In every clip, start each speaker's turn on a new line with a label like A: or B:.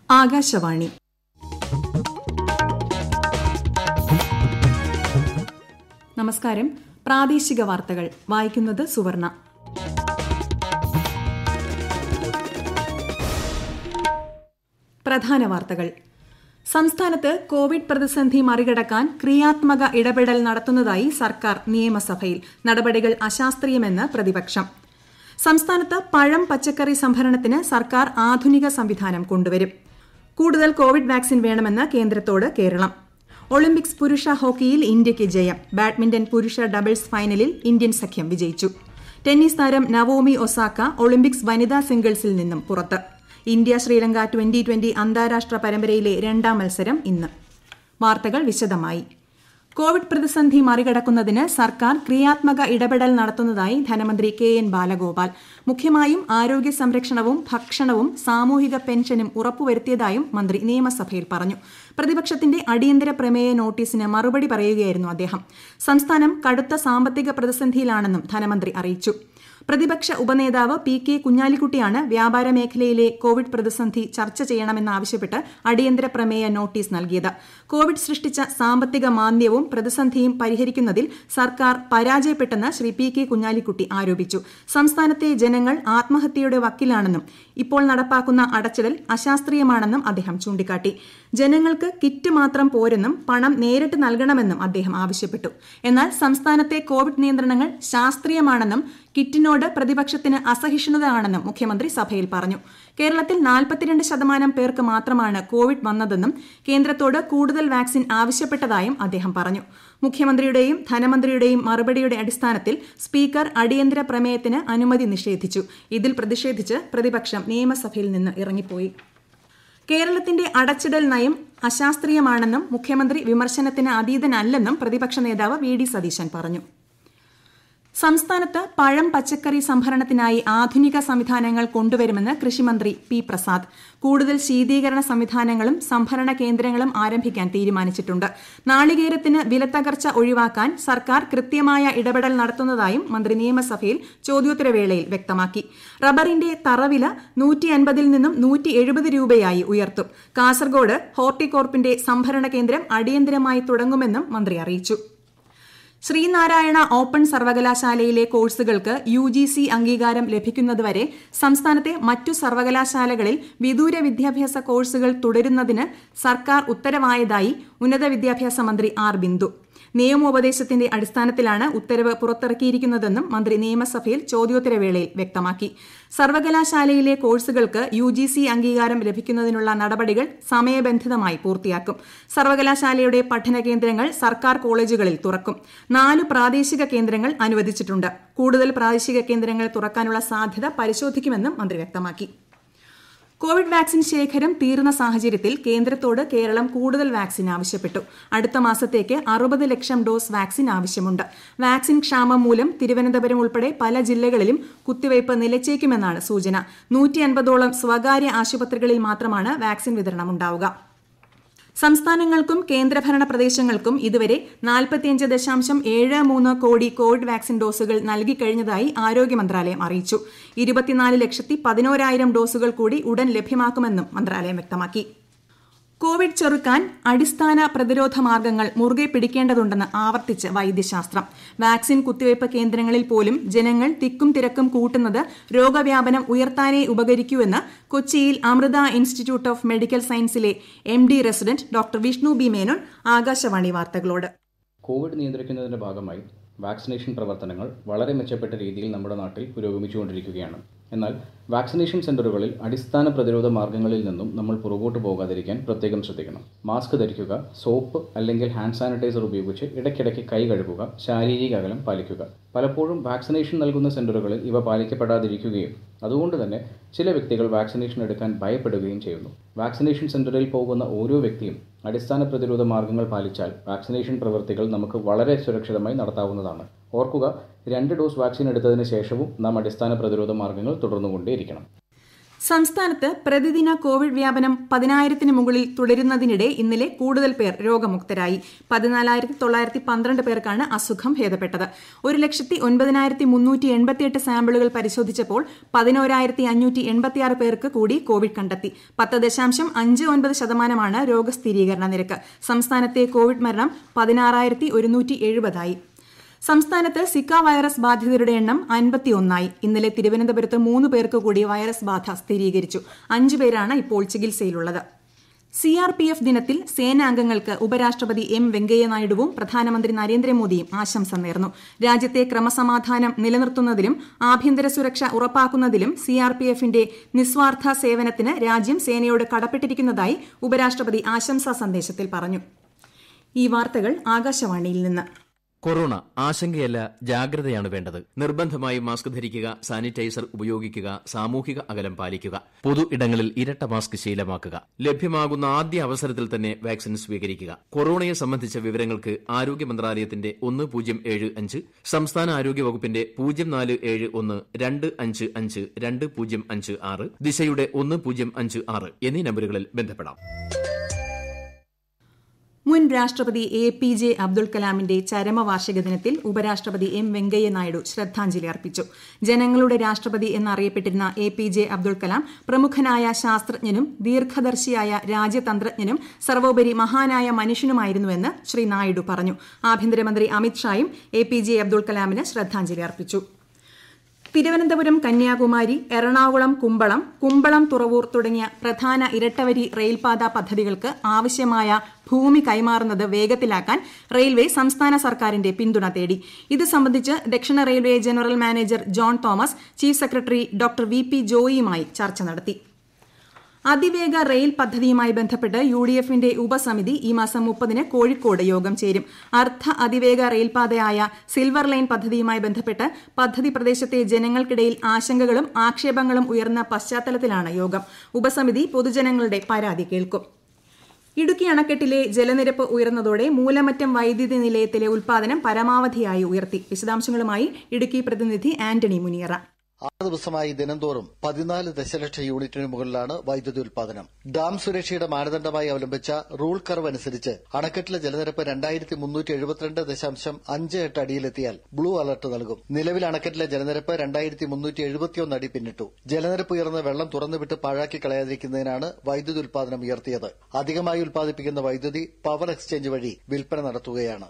A: ആകാശവാണി നമസ്കാരം പ്രാദേശിക വാർത്തകൾ വായിക്കുന്നത് സുവർണ പ്രധാന വാർത്തകൾ സംസ്ഥാനത്ത് കോവിഡ് പ്രതിസന്ധി മറികടക്കാൻ ക്രിയാത്മക ഇടപെടൽ നടത്തുന്നതായി സർക്കാർ നിയമസഭയിൽ നടപടികൾ അശാസ്ത്രീയമെന്ന് പ്രതിപക്ഷം സംസ്ഥാനത്ത് പഴം പച്ചക്കറി സംഭരണത്തിന് സർക്കാർ ആധുനിക സംവിധാനം കൊണ്ടുവരും കൂടുതൽ കോവിഡ് വാക്സിൻ വേണമെന്ന് കേന്ദ്രത്തോട് കേരളം ഒളിമ്പിക്സ് പുരുഷ ഹോക്കിയിൽ ഇന്ത്യയ്ക്ക് ജയം ബാഡ്മിന്റൺ പുരുഷ ഡബിൾസ് ഫൈനലിൽ ഇന്ത്യൻ സഖ്യം വിജയിച്ചു ടെന്നീസ് താരം നവോമി ഒസാക്ക ഒളിമ്പിക്സ് വനിതാ സിംഗിൾസിൽ നിന്നും പുറത്ത് ഇന്ത്യ ശ്രീലങ്ക ട്വന്റി ട്വന്റി അന്താരാഷ്ട്ര പരമ്പരയിലെ രണ്ടാം മത്സരം ഇന്ന് വാർത്തകൾ വിശദമായി കോവിഡ് പ്രതിസന്ധി മറികടക്കുന്നതിന് സർക്കാർ ക്രിയാത്മക ഇടപെടൽ നടത്തുന്നതായി ധനമന്ത്രി കെ എൻ ബാലഗോപാൽ മുഖ്യമായും ആരോഗ്യ സംരക്ഷണവും ഭക്ഷണവും സാമൂഹിക പെൻഷനും ഉറപ്പുവരുത്തിയതായും മന്ത്രി നിയമസഭയിൽ പറഞ്ഞു പ്രതിപക്ഷത്തിന്റെ അടിയന്തര പ്രമേയ നോട്ടീസിന് മറുപടി പറയുകയായിരുന്നു അദ്ദേഹം സംസ്ഥാനം കടുത്ത സാമ്പത്തിക പ്രതിസന്ധിയിലാണെന്നും ധനമന്ത്രി അറിയിച്ചു പ്രതിപക്ഷ ഉപനേതാവ് പി കെ കുഞ്ഞാലിക്കുട്ടിയാണ് വ്യാപാര മേഖലയിലെ കോവിഡ് പ്രതിസന്ധി ചർച്ച ചെയ്യണമെന്നാവശ്യപ്പെട്ട് അടിയന്തര പ്രമേയ നോട്ടീസ് നൽകിയത് കോവിഡ് സൃഷ്ടിച്ച സാമ്പത്തിക മാന്ദ്യവും പ്രതിസന്ധിയും പരിഹരിക്കുന്നതിൽ സർക്കാർ പരാജയപ്പെട്ടെന്ന് ശ്രീ പി കെ കുഞ്ഞാലിക്കുട്ടി ആരോപിച്ചു സംസ്ഥാനത്തെ ജനങ്ങൾ ആത്മഹത്യയുടെ വക്കിലാണെന്നും ഇപ്പോൾ നടപ്പാക്കുന്ന അടച്ചിടൽ അശാസ്ത്രീയമാണെന്നും അദ്ദേഹം ചൂണ്ടിക്കാട്ടി ജനങ്ങൾക്ക് കിറ്റ് മാത്രം പോരെന്നും പണം നേരിട്ട് നൽകണമെന്നും അദ്ദേഹം ആവശ്യപ്പെട്ടു എന്നാൽ സംസ്ഥാനത്തെ കോവിഡ് നിയന്ത്രണങ്ങൾ ശാസ്ത്രീയമാണെന്നും കിറ്റിനോട് പ്രതിപക്ഷത്തിന് അസഹിഷ്ണുതയാണെന്നും മുഖ്യമന്ത്രി സഭയിൽ പറഞ്ഞു കേരളത്തിൽ നാൽപ്പത്തിരണ്ട് ശതമാനം പേർക്ക് മാത്രമാണ് കോവിഡ് വന്നതെന്നും കേന്ദ്രത്തോട് കൂടുതൽ വാക്സിൻ ആവശ്യപ്പെട്ടതായും അദ്ദേഹം പറഞ്ഞു മുഖ്യമന്ത്രിയുടെയും ധനമന്ത്രിയുടെയും മറുപടിയുടെ അടിസ്ഥാനത്തിൽ സ്പീക്കർ അടിയന്തര പ്രമേയത്തിന് അനുമതി നിഷേധിച്ചു ഇതിൽ പ്രതിഷേധിച്ച് പ്രതിപക്ഷം നിയമസഭയിൽ നിന്ന് ഇറങ്ങിപ്പോയി കേരളത്തിന്റെ അടച്ചിടൽ നയം അശാസ്ത്രീയമാണെന്നും മുഖ്യമന്ത്രി വിമർശനത്തിന് അതീതനല്ലെന്നും പ്രതിപക്ഷ നേതാവ് വി ഡി സതീശൻ പറഞ്ഞു സംസ്ഥാനത്ത് പഴം പച്ചക്കറി സംഭരണത്തിനായി ആധുനിക സംവിധാനങ്ങൾ കൊണ്ടുവരുമെന്ന് കൃഷിമന്ത്രി പി പ്രസാദ് കൂടുതൽ ശീതീകരണ സംവിധാനങ്ങളും സംഭരണ കേന്ദ്രങ്ങളും ആരംഭിക്കാൻ തീരുമാനിച്ചിട്ടുണ്ട് നാളികേരത്തിന് വിലത്തകർച്ച ഒഴിവാക്കാൻ സർക്കാർ കൃത്യമായ ഇടപെടൽ നടത്തുന്നതായും മന്ത്രി നിയമസഭയിൽ ചോദ്യോത്തരവേളയിൽ വ്യക്തമാക്കി റബ്ബറിന്റെ തറവില നൂറ്റി അൻപതിൽ നിന്നും നൂറ്റി എഴുപത് രൂപയായി ഉയർത്തും കാസർഗോഡ് ഹോർട്ടികോർപ്പിന്റെ സംഭരണ കേന്ദ്രം അടിയന്തരമായി തുടങ്ങുമെന്നും മന്ത്രി അറിയിച്ചു ശ്രീനാരായണ ഓപ്പൺ സർവകലാശാലയിലെ കോഴ്സുകൾക്ക് യു ജി സി അംഗീകാരം ലഭിക്കുന്നതുവരെ സംസ്ഥാനത്തെ മറ്റു സർവകലാശാലകളിൽ വിദൂര വിദ്യാഭ്യാസ കോഴ്സുകൾ തുടരുന്നതിന് സർക്കാർ ഉത്തരവായതായി ഉന്നത വിദ്യാഭ്യാസ മന്ത്രി ആർ ബിന്ദു നിയമോപദേശത്തിന്റെ അടിസ്ഥാനത്തിലാണ് ഉത്തരവ് പുറത്തിറക്കിയിരിക്കുന്നതെന്നും മന്ത്രി നിയമസഭയിൽ ചോദ്യോത്തരവേളയിൽ വ്യക്തമാക്കി സർവകലാശാലയിലെ കോഴ്സുകൾക്ക് യു ജി സി അംഗീകാരം ലഭിക്കുന്നതിനുള്ള നടപടികൾ സമയബന്ധിതമായി പൂർത്തിയാക്കും സർവകലാശാലയുടെ പഠന കേന്ദ്രങ്ങൾ സർക്കാർ കോളേജുകളിൽ തുറക്കും നാല് പ്രാദേശിക കേന്ദ്രങ്ങൾ അനുവദിച്ചിട്ടുണ്ട് കൂടുതൽ പ്രാദേശിക കേന്ദ്രങ്ങൾ തുറക്കാനുള്ള സാധ്യത പരിശോധിക്കുമെന്നും മന്ത്രി വ്യക്തമാക്കി കോവിഡ് വാക്സിൻ ശേഖരം തീർന്ന സാഹചര്യത്തിൽ കേന്ദ്രത്തോട് കേരളം കൂടുതൽ വാക്സിൻ ആവശ്യപ്പെട്ടു അടുത്ത മാസത്തേക്ക് അറുപത് ലക്ഷം ഡോസ് വാക്സിൻ ആവശ്യമുണ്ട് വാക്സിൻ ക്ഷാമം മൂലം തിരുവനന്തപുരം ഉൾപ്പെടെ പല ജില്ലകളിലും കുത്തിവയ്പ് നിലച്ചേക്കുമെന്നാണ് സൂചന നൂറ്റി അൻപതോളം സ്വകാര്യ ആശുപത്രികളിൽ മാത്രമാണ് വാക്സിൻ വിതരണം ഉണ്ടാവുക സംസ്ഥാനങ്ങൾക്കും കേന്ദ്രഭരണ പ്രദേശങ്ങൾക്കും ഇതുവരെ നാൽപ്പത്തിയഞ്ച് ദശാംശം ഏഴ് മൂന്ന് കോടി കോവിഡ് വാക്സിൻ ഡോസുകൾ നൽകിക്കഴിഞ്ഞതായി ആരോഗ്യ മന്ത്രാലയം അറിയിച്ചു ഇരുപത്തിനാല് ലക്ഷത്തി പതിനോരായിരം ഡോസുകൾ കൂടി ഉടൻ ലഭ്യമാക്കുമെന്നും മന്ത്രാലയം വ്യക്തമാക്കി കോവിഡ് ചെറുക്കാൻ അടിസ്ഥാന പ്രതിരോധ മാർഗങ്ങൾ മുറുകെ പിടിക്കേണ്ടതുണ്ടെന്ന് ആവർത്തിച്ച് വൈദ്യശാസ്ത്രം വാക്സിൻ കുത്തിവയ്പ് കേന്ദ്രങ്ങളിൽ പോലും ജനങ്ങൾ തിക്കും തിരക്കും കൂട്ടുന്നത് രോഗവ്യാപനം ഉയർത്താനേ ഉപകരിക്കൂവെന്ന് കൊച്ചിയിൽ അമൃത ഇൻസ്റ്റിറ്റ്യൂട്ട് ഓഫ് മെഡിക്കൽ സയൻസിലെ M D resident doctor Vishnu B Menon Akashvani വാർത്തകളോട്
B: കോവിഡ് നിയന്ത്രിക്കുന്നതിന്റെ ഭാഗമായി വാക്സിനേഷൻ പ്രവർത്തനങ്ങൾ വളരെ മെച്ചപ്പെട്ട രീതിയിൽ നമ്മുടെ നാട്ടിൽ പുരോഗമിച്ചുകൊണ്ടിരിക്കുകയാണ് എന്നാൽ വാക്സിനേഷൻ സെന്ററുകളിൽ അടിസ്ഥാന പ്രതിരോധ മാർഗങ്ങളിൽ നിന്നും നമ്മൾ പുറകോട്ട് പോകാതിരിക്കാൻ പ്രത്യേകം ശ്രദ്ധിക്കണം മാസ്ക് ധരിക്കുക സോപ്പ് അല്ലെങ്കിൽ ഹാൻഡ് സാനിറ്റൈസർ ഉപയോഗിച്ച് ഇടയ്ക്കിടയ്ക്ക് കൈ കഴുകുക ശാരീരിക അകലം പാലിക്കുക പലപ്പോഴും വാക്സിനേഷൻ നൽകുന്ന സെന്ററുകളിൽ ഇവ പാലിക്കപ്പെടാതിരിക്കുകയും അതുകൊണ്ട് തന്നെ ചില വ്യക്തികൾ വാക്സിനേഷൻ എടുക്കാൻ ഭയപ്പെടുകയും ചെയ്യുന്നു വാക്സിനേഷൻ സെന്ററിൽ പോകുന്ന ഓരോ വ്യക്തിയും അടിസ്ഥാന പ്രതിരോധ മാർഗങ്ങൾ പാലിച്ചാൽ വാക്സിനേഷൻ പ്രവൃത്തികൾ നമുക്ക് വളരെ സുരക്ഷിതമായി നടത്താവുന്നതാണ് ഓർക്കുക രണ്ട് ഡോസ് വാക്സിൻ എടുത്തതിന് ശേഷവും നാം അടിസ്ഥാന പ്രതിരോധ മാർഗങ്ങൾ തുടർന്നുകൊണ്ടേയിരിക്കണം
A: സംസ്ഥാനത്ത് പ്രതിദിന കോവിഡ് വ്യാപനം പതിനായിരത്തിന് മുകളിൽ തുടരുന്നതിനിടെ ഇന്നലെ കൂടുതൽ പേർ രോഗമുക്തരായി പതിനാലായിരത്തി തൊള്ളായിരത്തി പന്ത്രണ്ട് പേർക്കാണ് അസുഖം ഭേദപ്പെട്ടത് ഒരു ലക്ഷത്തി ഒൻപതിനായിരത്തി മുന്നൂറ്റി എൺപത്തിയെട്ട് സാമ്പിളുകൾ പരിശോധിച്ചപ്പോൾ പതിനോരായിരത്തി അഞ്ഞൂറ്റി എൺപത്തിയാറ് പേർക്ക് കൂടി കോവിഡ് കണ്ടെത്തി പത്ത് ദശാംശം അഞ്ച് ഒൻപത് ശതമാനമാണ് രോഗസ്ഥിരീകരണ നിരക്ക് സംസ്ഥാനത്തെ കോവിഡ് മരണം പതിനാറായിരത്തി ഒരുന്നൂറ്റി എഴുപതായി സംസ്ഥാനത്ത് സിക്ക വൈറസ് ബാധിതരുടെ എണ്ണം അൻപത്തിയൊന്നായി ഇന്നലെ തിരുവനന്തപുരത്ത് മൂന്ന് പേർക്ക് കൂടി വൈറസ് ബാധ സ്ഥിരീകരിച്ചു അഞ്ചു പേരാണ് ഇപ്പോൾ ചികിത്സയിലുള്ളത് സി ആർ പി എഫ് ദിനത്തിൽ സേനാംഗങ്ങൾക്ക് ഉപരാഷ്ട്രപതി എം വെങ്കയ്യനായിഡുവും പ്രധാനമന്ത്രി നരേന്ദ്രമോദിയും ആശംസ നേർന്നു രാജ്യത്തെ ക്രമസമാധാനം നിലനിർത്തുന്നതിലും ആഭ്യന്തര സുരക്ഷ ഉറപ്പാക്കുന്നതിലും സി ആർ പി എഫിന്റെ നിസ്വാർത്ഥ സേവനത്തിന് രാജ്യം സേനയോട് കടപ്പെട്ടിരിക്കുന്നതായി ഉപരാഷ്ട്രപതി ആശംസാ സന്ദേശത്തിൽ പറഞ്ഞു ഈ വാർത്തകൾ ആകാശവാണിയിൽ നിന്ന്
C: കൊറോണ ആശങ്കയല്ല ജാഗ്രതയാണ് വേണ്ടത് നിർബന്ധമായും മാസ്ക് ധരിക്കുക സാനിറ്റൈസർ ഉപയോഗിക്കുക സാമൂഹിക അകലം പാലിക്കുക പൊതു ഇടങ്ങളിൽ ഇരട്ട മാസ്ക് ശീലമാക്കുക ലഭ്യമാകുന്ന ആദ്യ അവസരത്തിൽ തന്നെ വാക്സിൻ സ്വീകരിക്കുക കൊറോണയെ സംബന്ധിച്ച വിവരങ്ങൾക്ക് ആരോഗ്യ മന്ത്രാലയത്തിന്റെ ഒന്ന് പൂജ്യം ഏഴ് അഞ്ച് സംസ്ഥാന ആരോഗ്യ വകുപ്പിന്റെ പൂജ്യം നാല് ഏഴ് ഒന്ന് രണ്ട് അഞ്ച് അഞ്ച് രണ്ട് പൂജ്യം അഞ്ച് ആറ് ദിശയുടെ ഒന്ന് പൂജ്യം അഞ്ച് ആറ് എന്നീ നമ്പറുകളിൽ ബന്ധപ്പെടാം
A: മുൻ രാഷ്ട്രപതി എ പി ജെ അബ്ദുൽ കലാമിന്റെ ചരമവാർഷിക ദിനത്തിൽ ഉപരാഷ്ട്രപതി എം വെങ്കയ്യ നായിഡു ശ്രദ്ധാഞ്ജലി അർപ്പിച്ചു ജനങ്ങളുടെ രാഷ്ട്രപതി എന്നറിയപ്പെട്ടിരുന്ന A P J Abdul Kalam പ്രമുഖനായ ശാസ്ത്രജ്ഞനും ദീർഘദർശിയായ രാജ്യതന്ത്രജ്ഞനും സർവോപരി മഹാനായ മനുഷ്യനുമായിരുന്നുവെന്ന് ശ്രീ നായിഡു പറഞ്ഞു ആഭ്യന്തരമന്ത്രി അമിത് ഷായും എ പി ജെ അബ്ദുൽ കലാമിന് ശ്രദ്ധാഞ്ജലി അർപ്പിച്ചു തിരുവനന്തപുരം കന്യാകുമാരി എറണാകുളം കുമ്പളം കുമ്പളം തുറവൂർ തുടങ്ങിയ പ്രധാന ഇരട്ടവരി റെയിൽപാത പദ്ധതികൾക്ക് ആവശ്യമായ ഭൂമി കൈമാറുന്നത് വേഗത്തിലാക്കാൻ റെയിൽവേ സംസ്ഥാന സർക്കാരിന്റെ പിന്തുണ തേടി ഇത് സംബന്ധിച്ച് ദക്ഷിണ railway general manager John Thomas chief secretary doctor V P ജോയിയുമായി ചർച്ച നടത്തി അതിവേഗ റെയിൽ പദ്ധതിയുമായി ബന്ധപ്പെട്ട് യു ഡി എഫിന്റെ ഉപസമിതി ഈ മാസം മുപ്പതിന് കോഴിക്കോട് യോഗം ചേരും അർദ്ധ അതിവേഗ റെയിൽപാതയായ സിൽവർ ലൈൻ പദ്ധതിയുമായി ബന്ധപ്പെട്ട് പദ്ധതി പ്രദേശത്തെ ജനങ്ങൾക്കിടയിൽ ആശങ്കകളും ആക്ഷേപങ്ങളും ഉയർന്ന പശ്ചാത്തലത്തിലാണ് യോഗം ഉപസമിതി പൊതുജനങ്ങളുടെ പരാതി കേൾക്കും ഇടുക്കി അണക്കെട്ടിലെ ജലനിരപ്പ് ഉയർന്നതോടെ മൂലമറ്റം വൈദ്യുതി നിലയത്തിലെ ഉൽപാദനം പരമാവധിയായി ഉയർത്തി വിശദാംശങ്ങളുമായി ഇടുക്കി പ്രതിനിധി ആന്റണി മുനിയറ
D: ആറ് ദിവസമായി ദിനംതോറും പതിനാല് ദശലക്ഷം യൂണിറ്റിന് മുകളിലാണ് വൈദ്യുതി ഉൽപാദനം ഡാം സുരക്ഷയുടെ മാനദണ്ഡമായി അവലംബിച്ച റൂൾ കർവ് അനുസരിച്ച് അണക്കെട്ടിലെ ജലനിരപ്പ് രണ്ടായിരത്തി മുന്നൂറ്റി എഴുപത്തിരണ്ട് ദശാംശം അഞ്ച് എട്ട് അടിയിലെത്തിയാൽ ബ്ലൂ അലർട്ട് നൽകും നിലവിൽ അണക്കെട്ടിലെ ജലനിരപ്പ് രണ്ടായിരത്തി മുന്നൂറ്റി എഴുപത്തിയൊന്ന് അടി പിന്നിട്ടു ജലനിരപ്പ് ഉയർന്ന് വെള്ളം തുറന്നുവിട്ട് പാഴാക്കി കളയാതിരിക്കുന്നതിനാണ് വൈദ്യുതി ഉൽപാദനം ഉയർത്തിയത് അധികമായി ഉൽപ്പാദിപ്പിക്കുന്ന വൈദ്യുതി പവർ എക്സ്ചേഞ്ച് വഴി വിൽപ്പന നടത്തുകയാണ്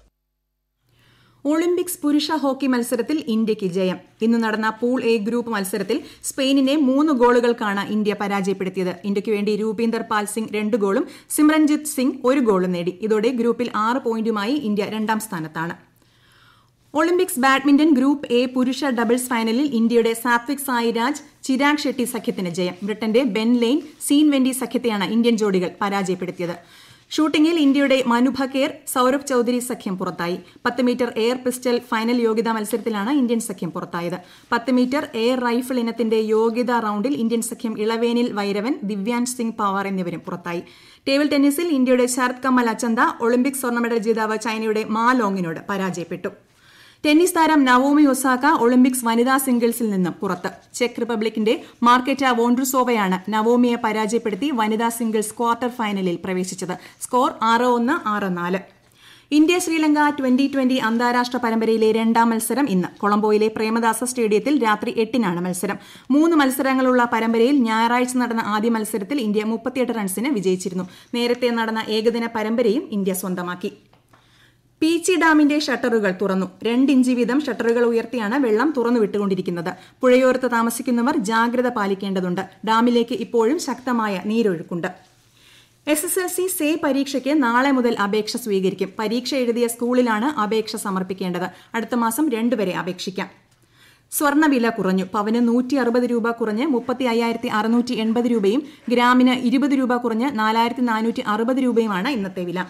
A: ഒളിമ്പിക്സ് പുരുഷ ഹോക്കി മത്സരത്തിൽ ഇന്ത്യയ്ക്ക് ജയം ഇന്ന് നടന്ന പൂൾ എ ഗ്രൂപ്പ് മത്സരത്തിൽ സ്പെയിനിനെ മൂന്ന് ഗോളുകൾക്കാണ് ഇന്ത്യ പരാജയപ്പെടുത്തിയത് ഇന്ത്യയ്ക്ക് വേണ്ടി രൂപീന്ദർ പാൽ സിംഗ് രണ്ട് ഗോളും സിമ്രൻജിത്ത് സിംഗ് ഒരു ഗോളും നേടി ഇതോടെ ഗ്രൂപ്പിൽ ആറ് പോയിന്റുമായി ഇന്ത്യ രണ്ടാം സ്ഥാനത്താണ് ഒളിമ്പിക്സ് ബാഡ്മിന്റൺ ഗ്രൂപ്പ് എ പുരുഷ ഡബിൾസ് ഫൈനലിൽ ഇന്ത്യയുടെ സാത്വിക് സായിരാജ് ചിരാഗ് ഷെട്ടി സഖ്യത്തിന് ജയം ബ്രിട്ടന്റെ ബെൻ ലെയ്ൻ സീൻ വെന്റി സഖ്യത്തെയാണ് ഇന്ത്യൻ ജോഡികൾ പരാജയപ്പെടുത്തിയത് ഷൂട്ടിംഗിൽ ഇന്ത്യയുടെ മനു ഭക്കേർ സൌരഭ് ചൌധരി സഖ്യം പുറത്തായി പത്ത് മീറ്റർ എയർ പിസ്റ്റൽ ഫൈനൽ യോഗ്യതാ മത്സരത്തിലാണ് ഇന്ത്യൻ സഖ്യം പുറത്തായത് പത്ത് മീറ്റർ എയർ റൈഫിൾ ഇനത്തിന്റെ യോഗ്യതാ റൌണ്ടിൽ ഇന്ത്യൻ സഖ്യം ഇളവേനിൽ വൈരവൻ ദിവ്യാൻ സിംഗ് പവാർ എന്നിവരും പുറത്തായി ടേബിൾ ടെന്നീസിൽ ഇന്ത്യയുടെ ശരത് കമൽ അച്ചന്ത ഒളിമ്പിക് സ്വർണ്ണ മെഡൽ ജേതാവ് ചൈനയുടെ മാ ലോങ്ങിനോട് പരാജയപ്പെട്ടു ടെന്നീസ് താരം നവോമി ഒസാക്ക ഒളിമ്പിക്സ് വനിതാ സിംഗിൾസിൽ നിന്നും പുറത്ത് ചെക്ക് റിപ്പബ്ലിക്കിന്റെ മാർക്കറ്റ വോൺഡ്രുസോവയാണ് നവോമിയെ പരാജയപ്പെടുത്തി വനിതാ സിംഗിൾസ് ക്വാർട്ടർ ഫൈനലിൽ പ്രവേശിച്ചത് സ്കോർ ആറ് ഒന്ന് ആറ് നാല് ഇന്ത്യ ശ്രീലങ്ക ട്വന്റി ട്വന്റി അന്താരാഷ്ട്ര പരമ്പരയിലെ രണ്ടാം മത്സരം ഇന്ന് കൊളംബോയിലെ പ്രേമദാസ സ്റ്റേഡിയത്തിൽ രാത്രി എട്ടിനാണ് മത്സരം മൂന്ന് മത്സരങ്ങളുള്ള പരമ്പരയിൽ ഞായറാഴ്ച നടന്ന ആദ്യ മത്സരത്തിൽ ഇന്ത്യ മുപ്പത്തിയെട്ട് റൺസിന് വിജയിച്ചിരുന്നു നേരത്തെ നടന്ന ഏകദിന പരമ്പരയും ഇന്ത്യ സ്വന്തമാക്കി പീച്ചി ഡാമിന്റെ ഷട്ടറുകൾ തുറന്നു രണ്ടിഞ്ച് വീതം ഷട്ടറുകൾ ഉയർത്തിയാണ് വെള്ളം തുറന്നു വിട്ടുകൊണ്ടിരിക്കുന്നത് പുഴയോരത്ത് താമസിക്കുന്നവർ ജാഗ്രത പാലിക്കേണ്ടതുണ്ട് ഡാമിലേക്ക് ഇപ്പോഴും ശക്തമായ നീരൊഴുക്കുണ്ട് S S L C say പരീക്ഷയ്ക്ക് നാളെ മുതൽ അപേക്ഷ സ്വീകരിക്കും പരീക്ഷ എഴുതിയ സ്കൂളിലാണ് അപേക്ഷ സമർപ്പിക്കേണ്ടത് അടുത്ത മാസം രണ്ട് വരെ അപേക്ഷിക്കാം സ്വർണ്ണവില കുറഞ്ഞു പവന് നൂറ്റി അറുപത് രൂപ കുറഞ്ഞ് മുപ്പത്തി അയ്യായിരത്തി അറുന്നൂറ്റി എൺപത് രൂപയും ഗ്രാമിന് ഇരുപത് രൂപ കുറഞ്ഞ് നാലായിരത്തി നാനൂറ്റി അറുപത് രൂപയുമാണ് ഇന്നത്തെ വില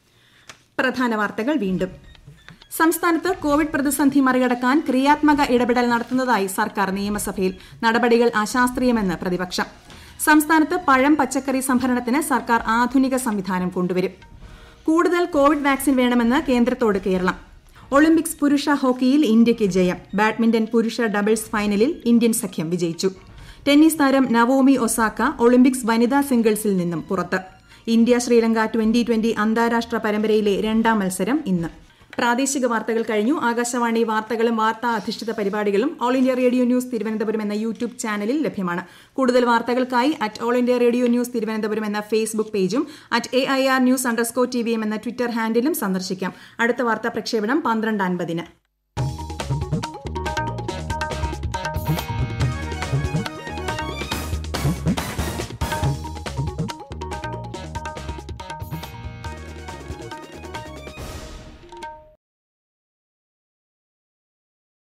A: പ്രധാന വാർത്തകൾ വീണ്ടും സംസ്ഥാനത്ത് കോവിഡ് പ്രതിസന്ധി മറികടക്കാൻ ക്രിയാത്മക ഇടപെടൽ നടത്തുന്നതായി സർക്കാർ നിയമസഭയിൽ നടപടികൾ അശാസ്ത്രീയമെന്ന് പ്രതിപക്ഷം സംസ്ഥാനത്ത് പഴം പച്ചക്കറി സംഭരണത്തിന് സർക്കാർ ആധുനിക സംവിധാനം കൊണ്ടുവരും കൂടുതൽ കോവിഡ് വാക്സിൻ വേണമെന്ന് കേന്ദ്രത്തോട് കേരളം ഒളിമ്പിക്സ് പുരുഷ ഹോക്കിയിൽ ഇന്ത്യയ്ക്ക് ജയം ബാഡ്മിന്റൺ പുരുഷ ഡബിൾസ് ഫൈനലിൽ ഇന്ത്യൻ സഖ്യം വിജയിച്ചു ടെന്നീസ് താരം നവോമി ഒസാക്ക ഒളിമ്പിക്സ് വനിതാ സിംഗിൾസിൽ നിന്നും പുറത്ത് ഇന്ത്യ ശ്രീലങ്ക ട്വന്റി ട്വന്റി അന്താരാഷ്ട്ര പരമ്പരയിലെ രണ്ടാം മത്സരം ഇന്ന് പ്രാദേശിക വാർത്തകൾ കഴിഞ്ഞു ആകാശവാണി വാർത്തകളും വാർത്താ അധിഷ്ഠിത പരിപാടികളും all India radio news Thiruvananthapuram എന്ന യൂട്യൂബ് ചാനലിൽ ലഭ്യമാണ് കൂടുതൽ വാർത്തകൾക്കായി at all India radio news Thiruvananthapuram എന്ന ഫേസ്ബുക്ക് പേജും at A I R news underscore T V M എന്ന ട്വിറ്റർ ഹാൻഡിലും സന്ദർശിക്കാം അടുത്ത വാർത്താ പ്രക്ഷേപണം പന്ത്രണ്ട് അൻപതിന്